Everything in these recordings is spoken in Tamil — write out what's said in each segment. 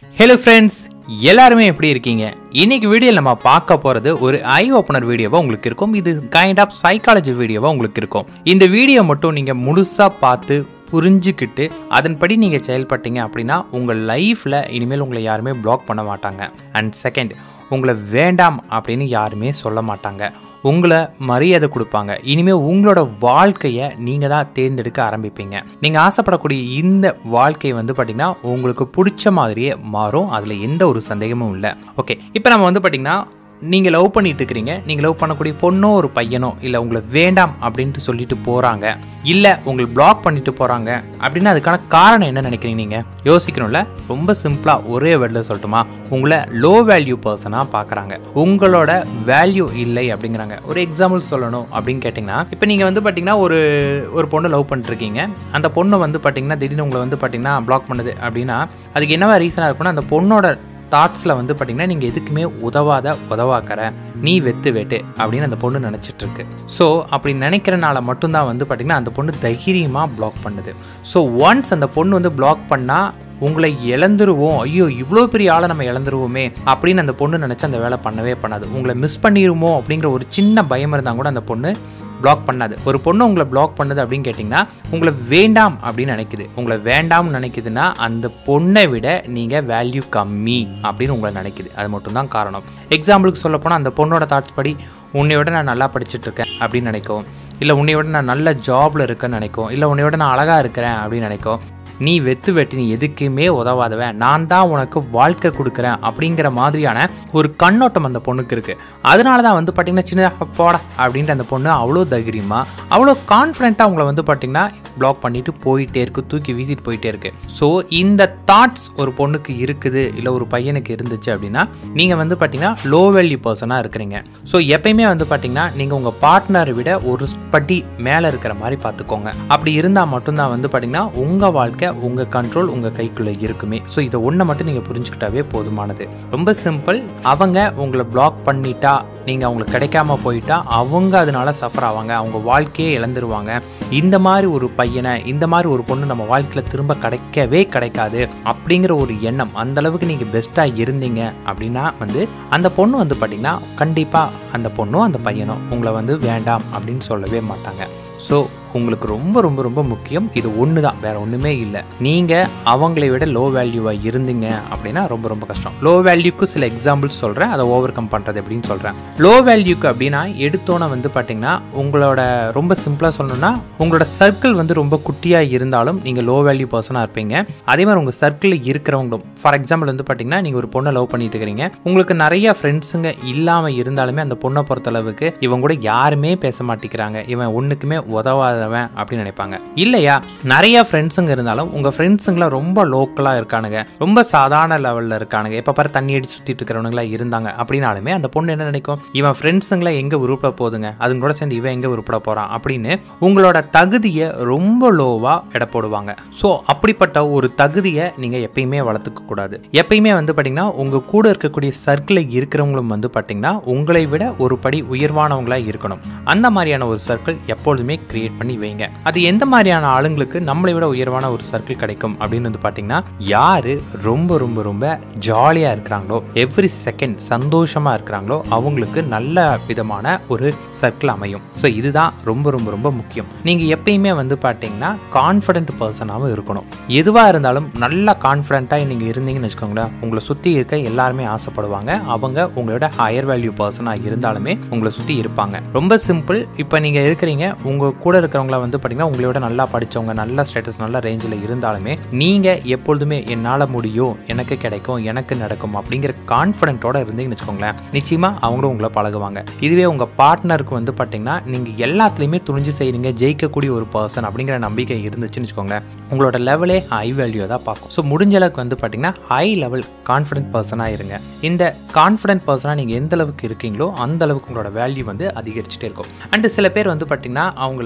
ஹலோ ஃப்ரெண்ட்ஸ் எல்லாருமே எப்படி இருக்கீங்க இன்னைக்கு வீடியோவில் நம்ம பார்க்க போகிறது ஒரு ஐ ஓப்பனர் வீடியோவாக உங்களுக்கு இருக்கும் இது கைண்ட் ஆஃப் சைக்காலஜி வீடியோவாக உங்களுக்கு இருக்கும் இந்த வீடியோ மட்டும் நீங்கள் முழுசாக பார்த்து புரிஞ்சுக்கிட்டு அதன்படி நீங்கள் செயல்பட்டீங்க அப்படின்னா உங்கள் லைஃப்பில் இனிமேல் உங்களை யாருமே பிளாக் பண்ண மாட்டாங்க அண்ட் செகண்ட் உங்களை வேண்டாம் அப்படின்னு யாருமே சொல்ல மாட்டாங்க உங்களை மரியாதை கொடுப்பாங்க இனிமேல் உங்களோட வாழ்க்கையை நீங்கள் தான் தேர்ந்தெடுக்க ஆரம்பிப்பீங்க நீங்கள் ஆசைப்படக்கூடிய இந்த வாழ்க்கை வந்து பார்த்திங்கன்னா உங்களுக்கு பிடிச்ச மாதிரியே மாறும் அதில் எந்த ஒரு சந்தேகமும் இல்லை ஓகே இப்போ நம்ம வந்து பார்த்திங்கன்னா நீங்கள் லவ் பண்ணிட்டு இருக்கிறீங்க நீங்கள் லவ் பண்ணக்கூடிய பொண்ணோ ஒரு பையனோ இல்லை உங்களை வேண்டாம் அப்படின்ட்டு சொல்லிட்டு போகிறாங்க இல்லை உங்களை பிளாக் பண்ணிட்டு போகிறாங்க அப்படின்னா அதுக்கான காரணம் என்ன நினைக்கிறீங்க நீங்கள் யோசிக்கணும்ல ரொம்ப சிம்பிளாக ஒரே வேர்டில் சொல்லட்டுமா உங்களை லோ வேல்யூ பர்சனாக பார்க்குறாங்க உங்களோட வேல்யூ இல்லை அப்படிங்கிறாங்க ஒரு எக்ஸாம்பிள் சொல்லணும் அப்படின்னு கேட்டிங்கன்னா இப்போ நீங்கள் வந்து பார்த்தீங்கன்னா ஒரு ஒரு பொண்ணை லவ் பண்ணிட்டுருக்கீங்க அந்த பொண்ணு வந்து பார்த்தீங்கன்னா திடீர்னு உங்களை வந்து பார்த்தீங்கன்னா பிளாக் பண்ணுது அப்படின்னா அதுக்கு என்னவா ரீசனாக இருக்குன்னா அந்த பொண்ணோட தாட்ஸில் வந்து பார்த்தீங்கன்னா நீங்கள் எதுக்குமே உதவாத உதவாக்கற நீ வெத்து வெட்டு அப்படின்னு அந்த பொண்ணு நினச்சிட்டு இருக்கு ஸோ அப்படி நினைக்கிறனால மட்டும்தான் வந்து பார்த்தீங்கன்னா அந்த பொண்ணு தைரியமாக பிளாக் பண்ணுது ஸோ ஒன்ஸ் அந்த பொண்ணு வந்து பிளாக் பண்ணால் உங்களை இழந்துருவோம் ஐயோ இவ்வளோ பெரிய ஆளை நம்ம இழந்துருவோமே அப்படின்னு அந்த பொண்ணு நினச்சி அந்த வேலை பண்ணவே பண்ணாது உங்களை மிஸ் பண்ணிடுமோ அப்படிங்கிற ஒரு சின்ன பயம் இருந்தால் கூட அந்த பொண்ணு பிளாக் பண்ணாது ஒரு பொண்ணு உங்களை பிளாக் பண்ணுது அப்படின்னு கேட்டிங்கன்னா உங்களை வேண்டாம் அப்படின்னு நினைக்குது உங்களை வேண்டாம்னு நினைக்குதுன்னா அந்த பொண்ணை விட நீங்கள் வேல்யூ கம்மி அப்படின்னு உங்களை நினைக்குது அது மட்டும்தான் காரணம் எக்ஸாம்பிளுக்கு சொல்ல போனால் அந்த பொண்ணோட தாட்ஸ் படி உன்னை விட நான் நல்லா படிச்சுட்டு இருக்கேன் அப்படின்னு நினைக்கும் இல்லை உன்னை விட நான் நல்ல ஜாபில் இருக்கேன்னு நினைக்கும் இல்லை உன்னை விட நான் அழகாக இருக்கிறேன் அப்படின்னு நினைக்கும் நீ வெத்து வெட்டி நீ எதுக்குமே உதவாதவன் நான் தான் உனக்கு வாழ்க்கை கொடுக்குறேன் அப்படிங்கிற மாதிரியான ஒரு கண்ணோட்டம் அந்த பொண்ணுக்கு இருக்கு அதனால தான் வந்து பார்த்தீங்கன்னா சின்னதாக போட அப்படின்ட்டு அந்த பொண்ணு அவ்வளோ தைரியமாக அவ்வளோ கான்ஃபிடென்ட்டாக அவங்கள வந்து பார்த்தீங்கன்னா பிளாக் பண்ணிட்டு போயிட்டே இருக்கு தூக்கி வீசிட்டு போயிட்டே இருக்கு ஸோ இந்த தாட்ஸ் ஒரு பொண்ணுக்கு இருக்குது இல்லை ஒரு பையனுக்கு இருந்துச்சு அப்படின்னா நீங்கள் வந்து பார்த்தீங்கன்னா லோ வேல்யூ பர்சனாக இருக்கிறீங்க ஸோ எப்பயுமே வந்து பார்த்தீங்கன்னா நீங்கள் உங்கள் பார்ட்னரை விட ஒரு படி மேலே இருக்கிற மாதிரி பார்த்துக்கோங்க அப்படி இருந்தால் மட்டும்தான் வந்து பார்த்தீங்கன்னா உங்கள் வாழ்க்கை உங்கள் கண்ட்ரோல் உங்கள் கைக்குள்ளே இருக்குமே ஸோ இதை ஒன்றை மட்டும் நீங்கள் புரிஞ்சுக்கிட்டாவே போதுமானது ரொம்ப சிம்பிள் அவங்க உங்களை பிளாக் பண்ணிட்டா நீங்கள் அவங்களுக்கு கிடைக்காம போயிட்டா அவங்க அதனால சஃபர் ஆவாங்க அவங்க வாழ்க்கையே இழந்துருவாங்க இந்த மாதிரி ஒரு பையனை இந்த மாதிரி ஒரு பொண்ணு நம்ம வாழ்க்கையில் திரும்ப கிடைக்கவே கிடைக்காது அப்படிங்கிற ஒரு எண்ணம் அந்த அளவுக்கு நீங்கள் பெஸ்ட்டாக இருந்தீங்க அப்படின்னா வந்து அந்த பொண்ணு வந்து பார்த்தீங்கன்னா கண்டிப்பாக அந்த பொண்ணும் அந்த பையனும் உங்களை வந்து வேண்டாம் அப்படின்னு சொல்லவே மாட்டாங்க ஸோ உங்களுக்கு ரொம்ப ரொம்ப ரொம்ப முக்கியம் இது ஒன்று தான் வேற ஒன்றுமே இல்லை நீங்கள் அவங்களை விட லோ வேல்யூவாக இருந்தீங்க அப்படின்னா ரொம்ப ரொம்ப கஷ்டம் லோ வேல்யூக்கு சில எக்ஸாம்பிள்ஸ் சொல்கிறேன் அதை ஓவர் கம் பண்ணுறது எப்படின்னு சொல்கிறேன் லோ வேல்யூக்கு அப்படின்னா எடுத்தோன்னே வந்து பார்த்தீங்கன்னா உங்களோட ரொம்ப சிம்பிளாக சொல்லணும்னா உங்களோட சர்க்கிள் வந்து ரொம்ப குட்டியாக இருந்தாலும் நீங்கள் லோ வேல்யூ பர்சனாக இருப்பீங்க அதே மாதிரி உங்கள் சர்க்கிளில் இருக்கிறவங்களும் ஃபார் எக்ஸாம்பிள் வந்து பார்த்தீங்கன்னா நீங்கள் ஒரு பொண்ணை லவ் பண்ணிட்டு இருக்கிறீங்க உங்களுக்கு நிறைய ஃப்ரெண்ட்ஸுங்க இல்லாமல் இருந்தாலுமே அந்த பொண்ணை பொறுத்தளவுக்கு இவங்க கூட யாருமே பேச மாட்டேங்கிறாங்க இவன் ஒன்றுக்குமே உதவாதவன் அப்படின்னு நினைப்பாங்க இல்லையா நிறைய ஃப்ரெண்ட்ஸுங்க இருந்தாலும் உங்கள் ஃப்ரெண்ட்ஸுங்கள ரொம்ப லோக்கலாக இருக்கானுங்க ரொம்ப சாதாரண லெவலில் இருக்கானுங்க எப்போ பாரு தண்ணி அடிச்சு சுற்றிட்டு இருக்கிறவனுங்களா இருந்தாங்க அப்படின்னாலுமே அந்த பொண்ணு என்ன நினைக்கும் இவன் ஃப்ரெண்ட்ஸுங்களை எங்கே உருப்பிட போகுதுங்க அதுங்க கூட சேர்ந்து இவன் எங்கே உருப்பிட போகிறான் அப்படின்னு உங்களோட தகுதியை ரொம்ப லோவாக எடை போடுவாங்க ஸோ அப்படிப்பட்ட ஒரு தகுதியை நீங்கள் எப்பயுமே வளர்த்துக்க கூடாது எப்பயுமே வந்து பார்த்தீங்கன்னா உங்கள் கூட இருக்கக்கூடிய சர்க்கிளில் இருக்கிறவங்களும் வந்து பார்த்தீங்கன்னா உங்களை விட ஒரு படி உயர்வானவங்களாக இருக்கணும் அந்த மாதிரியான ஒரு சர்க்கிள் எப்பொழுதுமே கிரியேட் பண்ணி வைங்க அது எந்த மாதிரியான ஆளுங்களுக்கு நம்மளை விட உயர்வான ஒரு சர்க்கிள் கிடைக்கும் அப்படின்னு வந்து பார்த்தீங்கன்னா யாரு ரொம்ப ரொம்ப ரொம்ப ஜாலியாக இருக்கிறாங்களோ எவ்ரி செகண்ட் சந்தோஷமாக இருக்கிறாங்களோ அவங்களுக்கு நல்ல விதமான ஒரு சர்க்கிள் அமையும் ஸோ இதுதான் ரொம்ப ரொம்ப ரொம்ப முக்கியம் நீங்கள் எப்பயுமே வந்து பார்த்தீங்கன்னா கான்ஃபிடென்ட் பர்சனாகவும் இருக்கணும் எதுவாக இருந்தாலும் நல்ல கான்ஃபிடென்ட்டாக நீங்கள் இருந்தீங்கன்னு வச்சுக்கோங்களேன் உங்களை சுற்றி இருக்க எல்லாருமே ஆசைப்படுவாங்க அவங்க உங்களோட ஹையர் வேல்யூ பர்சனாக இருந்தாலுமே உங்களை சுற்றி இருப்பாங்க ரொம்ப சிம்பிள் இப்போ நீங்கள் இருக்கிறீங்க உங்கள் கூட இருக்கிறவங்கள வந்து பார்த்தீங்கன்னா உங்களோட நல்லா படித்தவங்க நல்ல ஸ்டேட்டஸ் நல்ல ரேஞ்சில் இருந்தாலுமே நீங்கள் எப்பொழுதுமே என்னால் முடியும் எனக்கு கிடைக்கும் எனக்கு நடக்கும் அப்படிங்கிற கான்ஃபிடென்ட்டோட இருந்தீங்கன்னு வச்சுக்கோங்களேன் நிச்சயமாக அவங்களும் உங்களை பழகுவாங்க இதுவே உங்கள் பார்ட்னருக்கு வந்து பார்த்தீங்கன்னா நீங்கள் எல்லாத்துலேயுமே துணிஞ்சு செய்கிறீங்க ஜெயிக்கக்கூடிய ஒரு பர்சன் அப்படிங்கிற நம்பிக்கை இருந்துச்சுன்னு வச்சுக்கோங்களேன் உங்களோட லெவலே ஹை வேல்யூ தான் பார்க்கும் ஸோ முடிஞ்ச அளவுக்கு வந்து பார்த்தீங்கன்னா ஹை லெவல் கான்ஃபிடென்ட் பர்சனாக இருங்க இந்த கான்ஃபிடென்ட் பர்சனாக நீங்கள் எந்த அளவுக்கு இருக்கீங்களோ அந்த அளவுக்கு உங்களோட வேல்யூ வந்து அதிகரிச்சுட்டே இருக்கும் அண்டு சில பேர் வந்து பார்த்தீங்கன்னா அவங்க லவ் பண்ணக்கூடிய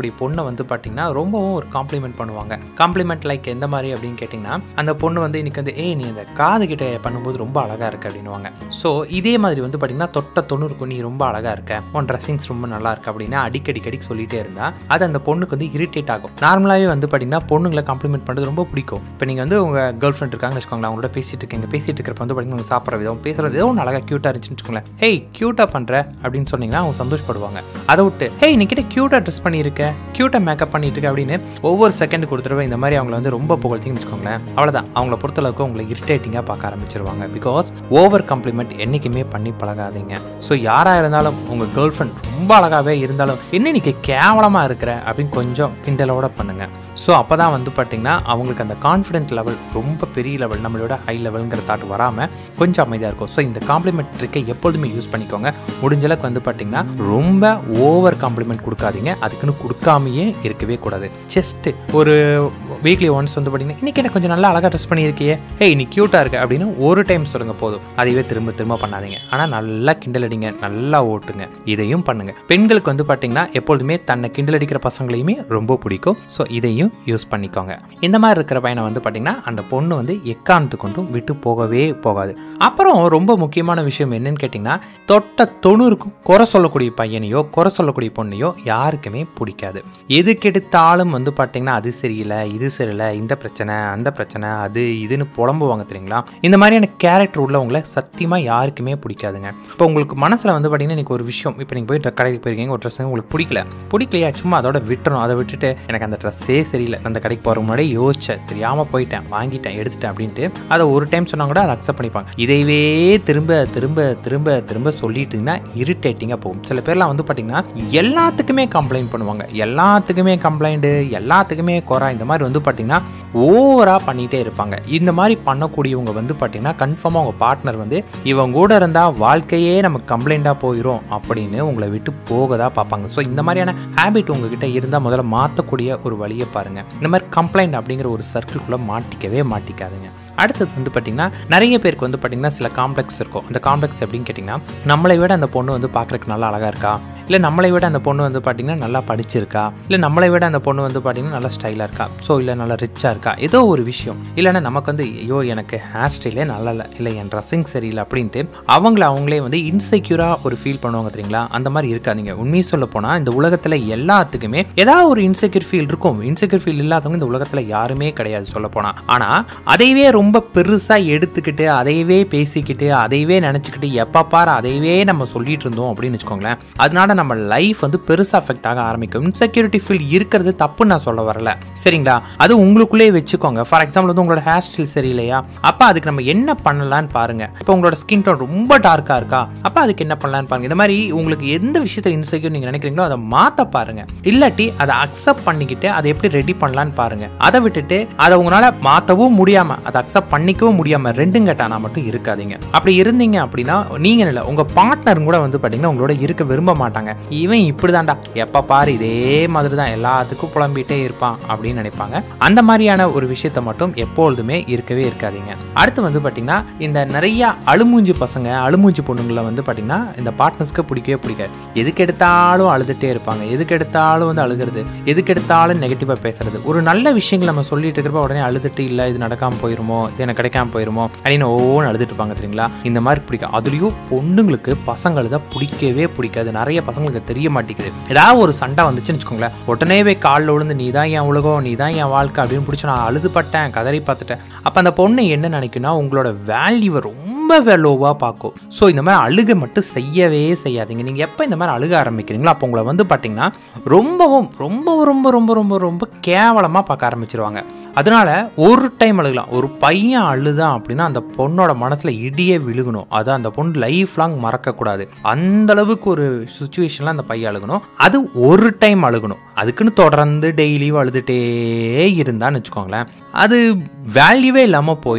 சொல்லக்கூடிய பொண்ணை வந்து பார்த்தீங்கன்னா ரொம்பவும் ஒரு காம்ப்ளிமெண்ட் பண்ணுவாங்க காம்ப்ளிமெண்ட் லைக் எந்த மாதிரி அப்படின்னு கேட்டிங்கன்னா அந்த பொண்ணு வந்து இன்னைக்கு வந்து ஏய் நீ அந்த காது கிட்ட பண்ணும்போது ரொம்ப அழகாக இருக்கு அப்படின்னுவாங்க ஸோ இதே மாதிரி வந்து பார்த்தீங்கன்னா தொட்ட தொண்ணூறுக்கு நீ ரொம்ப அழகாக இருக்க உன் ட்ரெஸ்ஸிங்ஸ் ரொம்ப நல்லா இருக்கு அப்படின்னா அடிக்கடி அடிக்கடி சொல்லிட்டே இருந்தா அது அந்த பொண்ணுக்கு வந்து இரிட்டேட் ஆகும் நார்மலாகவே வந்து பார்த்தீங்கன்னா பொண்ணுங்களை காம்ப்ளிமெண்ட் பண்ணுறது ரொம்ப பிடிக்கும் இப்போ நீங்கள் வந்து உங்கள் கேர்ள் ஃப்ரெண்ட் இருக்காங்கன்னு வச்சுக்கோங்களேன் அவங்களோட பேசிட்டு இருக்கீங்க பேசிட்டு இருக்கிறப்ப வந்து பார்த்தீங்கன்னா உங்க சாப்பிட்ற விதம் பேசுறது ஏதோ ஒன்று அழகாக க்யூட்டாக இருந்துச்சுன்னு வச்சுக்கோங்களேன் ஹேய் க்யூட்டாக பண்ணுற அப்படின்னு சொன்னீங்கன்னா அவங்க சந்தோஷப்படுவாங்க அதை விட்டு ஹேய் நீ கிட்ட க்யூட்டாக ட்ரெஸ் பண்ணியிருக்க க்யூட்டாக மேக்கப் பண்ணிட்டு இருக்க அப்படின்னு ஒவ்வொரு செகண்ட் கொடுத்துருவ இந்த மாதிரி அவங்கள வந்து ரொம்ப புகழ்த்திங்கன்னு வச்சுக்கோங்களேன் அவ்வளோதான் அவங்கள பொறுத்தளவுக்கு உங்களை இரிட்டேட்டிங்காக பார்க்க ஆரம்பிச்சிருவாங்க பிகாஸ் ஓவர் காம்ப்ளிமெண்ட் என்றைக்குமே பண்ணி பழகாதீங்க ஸோ யாராக இருந்தாலும் உங்கள் கேர்ள் ஃப்ரெண்ட் ரொம்ப அழகாகவே இருந்தாலும் என்ன இன்னைக்கு கேவலமாக இருக்கிற அப்படின்னு கொஞ்சம் கிண்டலோட பண்ணுங்க ஸோ அப்போ தான் வந்து பார்த்தீங்கன்னா அவங்களுக்கு அந்த கான்ஃபிடென்ட் லெவல் ரொம்ப பெரிய லெவல் நம்மளோட ஹை லெவலுங்கிற தாட் வராமல் கொஞ்சம் அமைதியாக இருக்கும் ஸோ இந்த காம்ப்ளிமெண்ட் ட்ரிக்கை எப்பொழுதுமே யூஸ் பண்ணிக்கோங்க முடிஞ்ச அளவுக்கு வந்து பார்த்தீங்கன்னா ரொம்ப ஓவர் காம்ப்ளிமெண்ட் கொடுக்காதீங்க அதுக்குன்னு கொடுக்காமையே இருக்கவே கூடாது ஜஸ்ட் ஒரு வீக்லி ஒன்ஸ் வந்து பார்த்தீங்கன்னா இன்னைக்கு எனக்கு கொஞ்சம் நல்லா அழகாக ட்ரெஸ் பண்ணியிருக்கியே ஏய் நீ க்யூட்டாக இருக்கு அப்படின்னு ஒரு டைம் சொல்லுங்க போதும் அதையே திரும்ப திரும்ப பண்ணாதீங்க ஆனால் நல்லா கிண்டல் அடிங்க நல்லா ஓட்டுங்க இதையும் பண்ணுங்க பெண்களுக்கு வந்து பார்த்தீங்கன்னா எப்பொழுதுமே தன்னை கிண்டல் அடிக்கிற பசங்களையுமே ரொம்ப பிடிக்கும் ஸோ இதையும் யூஸ் பண்ணிக்கோங்க இந்த மாதிரி இருக்கிற பையனை வந்து பார்த்தீங்கன்னா அந்த பொண்ணு வந்து எக்காரணத்து கொண்டும் விட்டு போகவே போகாது அப்புறம் ரொம்ப முக்கியமான விஷயம் என்னன்னு கேட்டிங்கன்னா தொட்ட தொண்ணூறுக்கும் குறை சொல்லக்கூடிய பையனையோ குறை சொல்லக்கூடிய பொண்ணையோ யாருக்குமே பிடிக்காது எதுக்கு எடுத்தாலும் வந்து பார்த்தீங்கன்னா அது சரியில்லை இது சரியில்லை இந்த பிரச்சனை அந்த பிரச்சனை அது இதுன்னு புலம்புவாங்க தெரியுங்களா இந்த மாதிரியான கேரக்டர் உள்ளவங்கள சத்தியமாக யாருக்குமே பிடிக்காதுங்க இப்போ உங்களுக்கு மனசில் வந்து பார்த்தீங்கன்னா இன்னைக்கு ஒரு விஷயம் இப்போ நீங்கள் போய் கடைக்கு போயிருக்கீங்க ஒரு ட்ரெஸ் உங்களுக்கு பிடிக்கல பிடிக்கலையா சும்மா அதோட விட்டுறணும் அதை விட்டுட்டு எனக்கு அந்த ட்ரெஸ்ஸே சரியில்லை அந்த கடைக்கு போகிற முன்னாடி யோசிச்சேன் தெரியாமல் போயிட்டேன் வாங்கிட்டேன் எடுத்துட்டேன் அப்படின்ட்டு அதை ஒரு டைம் சொன்னா கூட அதை அக்செப்ட் பண்ணிப்பாங்க இதைவே திரும்ப திரும்ப திரும்ப திரும்ப சொல்லிட்டுங்கன்னா இரிட்டேட்டிங்காக போகும் சில பேர்லாம் வந்து பார்த்தீங்கன்னா எல்லாத்துக்குமே கம்ப்ளைண்ட் பண்ணுவாங்க எல்லாத்துக்குமே கம்ப்ளைண்ட்டு எல்லாத்துக்குமே குறை இந்த மாதிரி வந்து பார்த்தீங்கன்னா ஓவராக பண்ணிகிட்டே இருப்பாங்க இந்த மாதிரி பண்ணக்கூடியவங்க வந்து பார்த்தீங்கன்னா கன்ஃபார்மாக உங்கள் பார்ட்னர் வந்து இவங்க கூட இருந்தால் வாழ்க்கையே நமக்கு கம்ப்ளைண்ட்டாக போயிடும் அப்படின்னு உங்களை விட்டு போக தான் பார்ப்பாங்க ஸோ இந்த மாதிரியான ஹேபிட் உங்ககிட்ட இருந்தால் முதல்ல மாற்றக்கூடிய ஒரு வழியை பாருங்கள் இந்த மாதிரி கம்ப்ளைண்ட் அப்படிங்கிற ஒரு சர்க்கிள்குள்ளே மாட்டிக்கவே மாட்டிக்காதுங்க அடுத்தது வந்து பார்த்திங்கன்னா நிறைய பேருக்கு வந்து பார்த்திங்கன்னா சில காம்ப்ளெக்ஸ் இருக்கும் அந்த காம்ப்ளெக்ஸ் எப்படின்னு கேட்டிங்கன்னா நம்மளை விட அந்த பொண்ணு வந்து பார்க்குறதுக்கு நல்லா அழகாக இருக்கா இல்லை நம்மளை விட அந்த பொண்ணு வந்து பார்த்திங்கன்னா நல்லா படிச்சிருக்கா இல்லை நம்மளை விட அந்த பொண்ணு வந்து பார்த்திங்கன்னா நல்லா ஸ்டைலாக இருக்கா ஸோ இல்லை நல்லா ரிச்சாக இருக்கா ஏதோ ஒரு விஷயம் இல்லைன்னா நமக்கு வந்து ஐயோ எனக்கு ஹேர் ஸ்டைலே நல்லா இல்லை இல்லை என் ட்ரெஸ்ஸிங் சரியில்லை அப்படின்ட்டு அவங்கள அவங்களே வந்து இன்செக்யூராக ஒரு ஃபீல் பண்ணுவாங்க தெரியுங்களா அந்த மாதிரி இருக்காதீங்க உண்மையை சொல்ல போனால் இந்த உலகத்தில் எல்லாத்துக்குமே ஏதாவது ஒரு இன்செக்யூர் ஃபீல் இருக்கும் இன்செக்யூர் ஃபீல் இல்லாதவங்க இந்த உலகத்தில் யாருமே கிடையாது சொல்ல போனால் ஆனால் அதையவே ரொம்ப பெருசாக எடுத்துக்கிட்டு அதையவே பேசிக்கிட்டு அதையவே நினச்சிக்கிட்டு எப்போ பாரு அதையவே நம்ம சொல்லிட்டு இருந்தோம் அப்படின்னு வச்சுக்கோங்களேன் அதனால நம்ம லைஃப் வந்து பெருசாக அஃபெக்ட் ஆக ஆரம்பிக்கும் இன்செக்யூரிட்டி ஃபீல் இருக்கிறது தப்பு நான் சொல்ல வரல சரிங்களா அது உங்களுக்குள்ளே வச்சுக்கோங்க ஃபார் எக்ஸாம்பிள் வந்து உங்களோட ஹேர் ஸ்டைல் சரியில்லையா அப்போ அதுக்கு நம்ம என்ன பண்ணலான்னு பாருங்க இப்போ உங்களோட ஸ்கின் டோன் ரொம்ப டார்க்காக இருக்கா அப்போ அதுக்கு என்ன பண்ணலான்னு பாருங்க இந்த மாதிரி உங்களுக்கு எந்த விஷயத்தை இன்செக்யூர் நீங்கள் நினைக்கிறீங்களோ அதை மாற்ற பாருங்க இல்லாட்டி அதை அக்செப்ட் பண்ணிக்கிட்டு அதை எப்படி ரெடி பண்ணலான்னு பாருங்க அதை விட்டுட்டு அதை உங்களால் மாற்றவும் முடியாமல் அதை அக்செப்ட் பண்ணிக்கவும் முடியாமல் ரெண்டும் கட்டானா மட்டும் இருக்காதீங்க அப்படி இருந்தீங்க அப்படின்னா நீங்கள் இல்லை உங்கள் பார்ட்னர் கூட வந்து பார்த்தீங்கன்னா உங்களோட இருக்க விரும்ப மாட்டாங்க இவன் இப்படிதான்டா எப்போ பாரு இதே மாதிரி தான் எல்லாத்துக்கும் புலம்பிட்டே இருப்பான் அப்படின்னு நினைப்பாங்க அந்த மாதிரியான ஒரு விஷயத்த மட்டும் எப்பொழுதுமே இருக்கவே இருக்காதீங்க அடுத்து வந்து பார்த்தீங்கன்னா இந்த நிறைய அழுமூஞ்சி பசங்க அழுமூஞ்சி பொண்ணுங்களை வந்து பார்த்தீங்கன்னா இந்த பார்ட்னர்ஸ்க்கு பிடிக்கவே பிடிக்காது எதுக்கு எடுத்தாலும் அழுதுட்டே இருப்பாங்க எதுக்கு எடுத்தாலும் வந்து அழுகிறது எதுக்கு எடுத்தாலும் நெகட்டிவாக பேசுறது ஒரு நல்ல விஷயங்கள் நம்ம சொல்லிட்டு இருக்கிறப்ப உடனே அழுதுட்டு இல்லை இது நடக்காம போயிருமோ இது எனக்கு கிடைக்காம போயிருமோ அப்படின்னு ஒவ்வொன்று அழுதுட்டு இருப்பாங்க தெரியுங்களா இந்த மாதிரி பிடிக்கும் அதுலேயும் பொண்ணுங்களுக்கு பசங்களுக்கு தான் பிடிக்கவே பிடிக்காது நிறைய பசங்களுக்கு தெரிய மாட்டேங்குது ஏதாவது ஒரு சண்டை வந்துச்சுன்னு வச்சுக்கோங்களேன் உடனேவே காலில் விழுந்து நீ தான் என் உலகம் நீ தான் என் வாழ்க்கை அப்படின்னு பிடிச்சி நான் அழுதுபட்டேன் கதறி பார்த்துட்டேன் அப்போ அந்த பொண்ணு என்ன நினைக்குன்னா உங்களோட வேல்யூவை ரொம்ப லோவாக பார்க்கும் ஸோ இந்த மாதிரி அழுகை மட்டும் செய்யவே செய்யாதீங்க நீங்கள் எப்போ இந்த மாதிரி அழுக ஆரம்பிக்கிறீங்களோ அப்போ உங்களை வந்து பார்த்தீங்கன்னா ரொம்பவும் ரொம்ப ரொம்ப ரொம்ப ரொம்ப ரொம்ப கேவலமாக பார்க்க ஆரம்பிச்சிருவாங்க அதனால ஒரு டைம் அழுகலாம் ஒரு பையன் அழுதான் அப்படின்னா அந்த பொண்ணோட மனசில் இடியே விழுகணும் அதை அந்த பொண்ணு லைஃப் லாங் மறக்கக்கூடாது அந்த அளவுக்கு ஒரு சுச்சுவேஷனில் அந்த பையன் அழுகணும் அது ஒரு டைம் அழுகணும் அதுக்குன்னு தொடர்ந்து டெய்லியும் அழுதுகிட்டே இருந்தான்னு வச்சுக்கோங்களேன் அது வேல்யூவே இல்லாமல் போயிடும்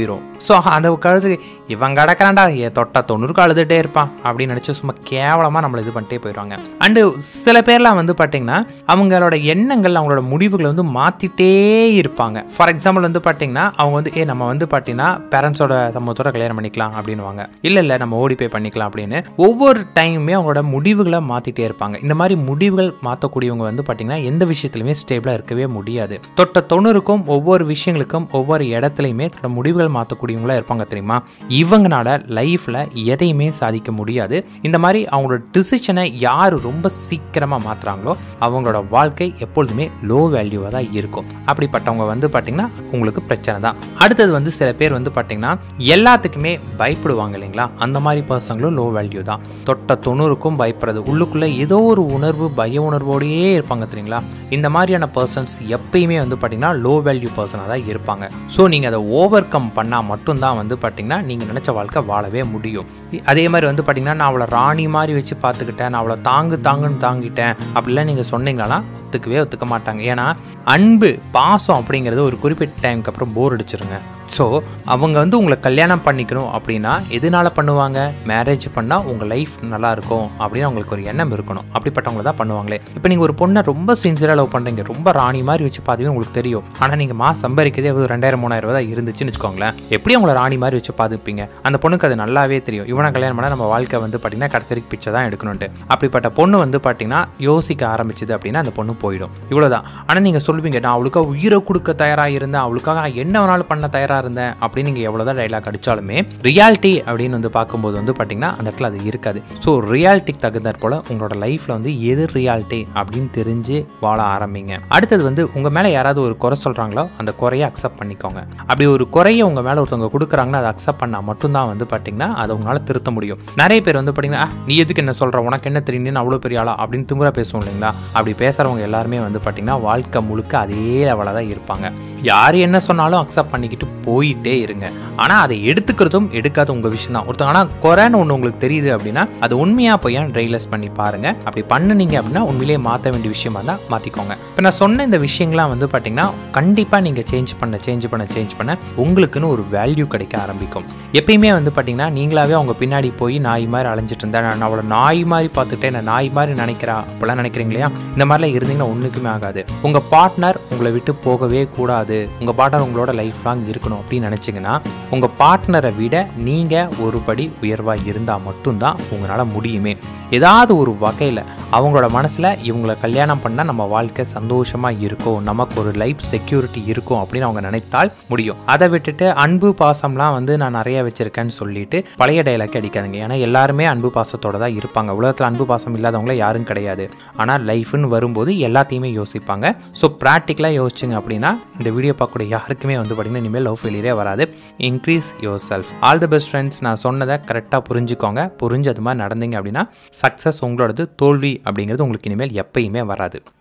ஸோ அந்த கழுது இவன் கிடக்கிறான்டா ஏ தொட்டா தொண்ணூறுக்கு அழுதுகிட்டே இருப்பான் அப்படின்னு நினச்சி சும்மா கேவலமாக நம்மளை இது பண்ணிட்டே போயிடுவாங்க அண்டு சில பேர்லாம் வந்து பார்த்தீங்கன்னா அவங்களோட எண்ணங்கள் அவங்களோட முடிவுகளை வந்து மாற்றிட்டே இருப்பாங்க ஃபார் எக்ஸாம்பிள் வந்து பார்த்தீங்கன்னா அவங்க வந்து ஏ நம்ம வந்து பார்த்தீங்கன்னா பேரண்ட்ஸோட சமூகத்தோட கல்யாணம் பண்ணிக்கலாம் அப்படின்னுவாங்க இல்லை இல்லை நம்ம ஓடி போய் பண்ணிக்கலாம் அப்படின்னு ஒவ்வொரு டைமுமே அவங்களோட முடிவுகளை மாற்றிட்டே இருப்பாங்க இந்த மாதிரி முடிவுகள் மாற்றக்கூடியவங்க வந்து பார்த்தீங்கன்னா எந்த விஷயத்துலையுமே ஸ்டேபிளாக இருக்கவே முடியாது தொட்ட தொண்ணூறுக்கும் ஒவ்வொரு விஷயங்களுக்கும் ஒவ்வொரு இடத்துலையுமே தன்னோட முடிவுகள் மாற்றக்கூடியவங்களா இருப்பாங்க தெரியுமா இவங்கனால லைஃப்பில் எதையுமே சாதிக்க முடியாது இந்த மாதிரி அவங்களோட டிசிஷனை யார் ரொம்ப சீக்கிரமாக மாற்றுறாங்களோ அவங்களோட வாழ்க்கை எப்பொழுதுமே லோ வேல்யூவாக தான் இருக்கும் அப்படிப்பட்டவங்க வந்து பார்த்தீங்கன்னா உங்களுக்கு பிரச்சனை தான் அடுத்தது வந்து சில பேர் வந்து பார்த்தீங்கன்னா எல்லாத்துக்குமே பயப்படுவாங்க இல்லைங்களா அந்த மாதிரி பர்சங்களும் லோ வேல்யூ தான் தொட்ட தொண்ணூறுக்கும் பயப்படுறது உள்ளுக்குள்ளே ஏதோ ஒரு உணர்வு பய உணர்வோடையே இருப்பாங்க தெரியுங்களா இந்த மாதிரியான பர்சன்ஸ் எப்பயுமே வந்து பார்த்தீங்கன்னா லோ வேல்யூ பர்சனாக தான் இருப்பாங்க ஸோ நீங்கள் அதை ஓவர் கம் பண்ணால் மட்டும்தான் வந்து பார்த்தீங்கன்னா நீங்கள் நினச்ச வாழ்க்கை வாழவே முடியும் அதே மாதிரி வந்து பார்த்தீங்கன்னா நான் அவளை ராணி மாதிரி வச்சு பார்த்துக்கிட்டேன் நான் அவளை தாங்கு தாங்குன்னு தாங்கிட்டேன் அப்படிலாம் நீங்கள் சொன்னீங்கன்னா ஒத்துக்கவே ஒத்துக்க மாட்டாங்க ஏன்னா அன்பு பாசம் அப்படிங்கிறது ஒரு குறிப்பிட்ட டைமுக்கு அப்புறம் போர் அடிச்சிருங்க ஸோ அவங்க வந்து உங்களை கல்யாணம் பண்ணிக்கணும் அப்படின்னா எதனால பண்ணுவாங்க மேரேஜ் பண்ணால் உங்கள் லைஃப் நல்லா இருக்கும் அப்படின்னு அவங்களுக்கு ஒரு எண்ணம் இருக்கணும் அப்படிப்பட்டவங்க தான் பண்ணுவாங்களே இப்போ நீங்கள் ஒரு பொண்ணை ரொம்ப சின்சியராக லவ் பண்ணுறீங்க ரொம்ப ராணி மாதிரி வச்சு பார்த்தீங்கன்னா உங்களுக்கு தெரியும் ஆனால் நீங்கள் மாதம் சம்பாதிக்கிறதே ஒரு ரெண்டாயிரம் மூணாயிரம் ரூபா தான் இருந்துச்சுன்னு வச்சுக்கோங்களேன் எப்படி அவங்கள ராணி மாதிரி வச்சு பார்த்துப்பீங்க அந்த பொண்ணுக்கு அது நல்லாவே தெரியும் இவனை கல்யாணம் பண்ணால் நம்ம வாழ்க்கை வந்து பார்த்தீங்கன்னா கடைசி பிச்சை தான் எடுக்கணும்ட்டு அப்படிப்பட்ட பொண்ணு வந்து பார்த்தீங்கன்னா யோசிக்க ஆரம்பிச்சது அப்படின்னா அந்த பொண்ணு போயிடும் இவ்வளோதான் ஆனால் நீங்கள் சொல்லுவீங்க நான் அவளுக்காக உயிரை கொடுக்க தயாராக இருந்தேன் அவளுக்காக நான் என்ன வேணாலும் பண்ண தயாராக இருந்தேன் அப்படின்னு நீங்கள் எவ்வளோதான் டைலாக் அடித்தாலுமே ரியாலிட்டி அப்படின்னு வந்து பார்க்கும்போது வந்து பார்த்தீங்கன்னா அந்த இடத்துல அது இருக்காது ஸோ ரியாலிட்டிக்கு தகுந்தாற் போல் உங்களோட லைஃப்பில் வந்து எது ரியாலிட்டி அப்படின்னு தெரிஞ்சு வாழ ஆரம்பிங்க அடுத்தது வந்து உங்கள் மேலே யாராவது ஒரு குறை சொல்கிறாங்களோ அந்த குறையை அக்செப்ட் பண்ணிக்கோங்க அப்படி ஒரு குறையை உங்கள் மேலே ஒருத்தவங்க கொடுக்குறாங்கன்னா அதை அக்செப்ட் பண்ணால் மட்டும்தான் வந்து பார்த்தீங்கன்னா அதை உங்களால் திருத்த முடியும் நிறைய பேர் வந்து பார்த்தீங்கன்னா "ஆ, நீ எதுக்கு என்ன சொல்கிற உனக்கு என்ன தெரியும் நீ அவ்வளோ பெரிய ஆளா அப்படின்னு திமுறா பேசுவோம் இல்லைங்களா அப்படி பேசுகிறவங்க எல்லாருமே வந்து பார்த்தீங்கன்னா வாழ்க்கை முழுக்க அதே லெவலில் தான் இருப்பாங்க யார் என்ன சொன்னாலும் அக்செப்ட் பண்ணிக்கிட்டு போயிட்டே இருங்க ஆனால் அதை எடுத்துக்கிறதும் எடுக்காத உங்கள் விஷயம் தான் ஒருத்தங்க ஆனால் குறைன்னு ஒன்று உங்களுக்கு தெரியுது அப்படின்னா அது உண்மையாக போய் ரியலைஸ் பண்ணி பாருங்க அப்படி பண்ணுனீங்க அப்படின்னா உண்மையிலேயே மாற்ற வேண்டிய விஷயமா தான் மாற்றிக்கோங்க இப்போ நான் சொன்ன இந்த விஷயங்கள்லாம் வந்து பார்த்தீங்கன்னா கண்டிப்பாக நீங்கள் சேஞ்ச் பண்ண சேஞ்ச் பண்ண சேஞ்ச் பண்ண உங்களுக்குன்னு ஒரு வேல்யூ கிடைக்க ஆரம்பிக்கும் எப்பயுமே வந்து பார்த்தீங்கன்னா நீங்களாவே அவங்க பின்னாடி போய் நாய் மாதிரி அலைஞ்சிட்டு இருந்தேன் நான் அவளை நாய் மாதிரி பார்த்துட்டேன் நான் நாய் மாதிரி நினைக்கிறா அப்படிலாம் நினைக்கிறீங்க இல்லையா இந்த மாதிரிலாம் இருந்தீங்கன்னா ஒன்றுக்குமே ஆகாது உங்கள் பார்ட்னர் உங்களை விட்டு போகவே கூடாது உங்கள் பார்ட்னர் உங்களோட லைஃப் லாங் இருக்கணும் அப்படின்னு நினச்சிங்கன்னா உங்கள் பார்ட்னரை விட நீங்கள் ஒரு படி உயர்வாக இருந்தால் மட்டும்தான் உங்களால் முடியுமே ஏதாவது ஒரு வகையில் அவங்களோட மனசில் இவங்களை கல்யாணம் பண்ணால் நம்ம வாழ்க்கை சந்தோஷமாக இருக்கும் நமக்கு ஒரு லைஃப் செக்யூரிட்டி இருக்கும் அப்படின்னு அவங்க நினைத்தால் முடியும் அதை விட்டுட்டு அன்பு பாசம்லாம் வந்து நான் நிறைய வச்சிருக்கேன்னு சொல்லிட்டு பழைய டைலாக் அடிக்காதுங்க ஏன்னா எல்லாருமே அன்பு பாசத்தோட தான் இருப்பாங்க உலகத்தில் அன்பு பாசம் இல்லாதவங்கள யாரும் கிடையாது ஆனால் லைஃப்னு வரும்போது எல்லாத்தையுமே யோசிப்பாங்க ஸோ ப்ராக்டிக்கலாக யோசிச்சுங்க அப்படின்னா இந்த வீடியோ பார்க்கக்கூடிய யாருக்குமே வந்து பார்த்தீங்கன்னா இனிமேல் லவ் ஃபெயிலியரே வராது increase your self all the best friends நான் சொன்னதை கரெக்டாக புரிஞ்சுக்கோங்க புரிஞ்சு அது மாதிரி நடந்தீங்க அப்படின்னா சக்ஸஸ் உங்களோடது தோல்வி அப்படிங்கிறது உங்களுக்கு இனிமேல் எப்பயுமே வராது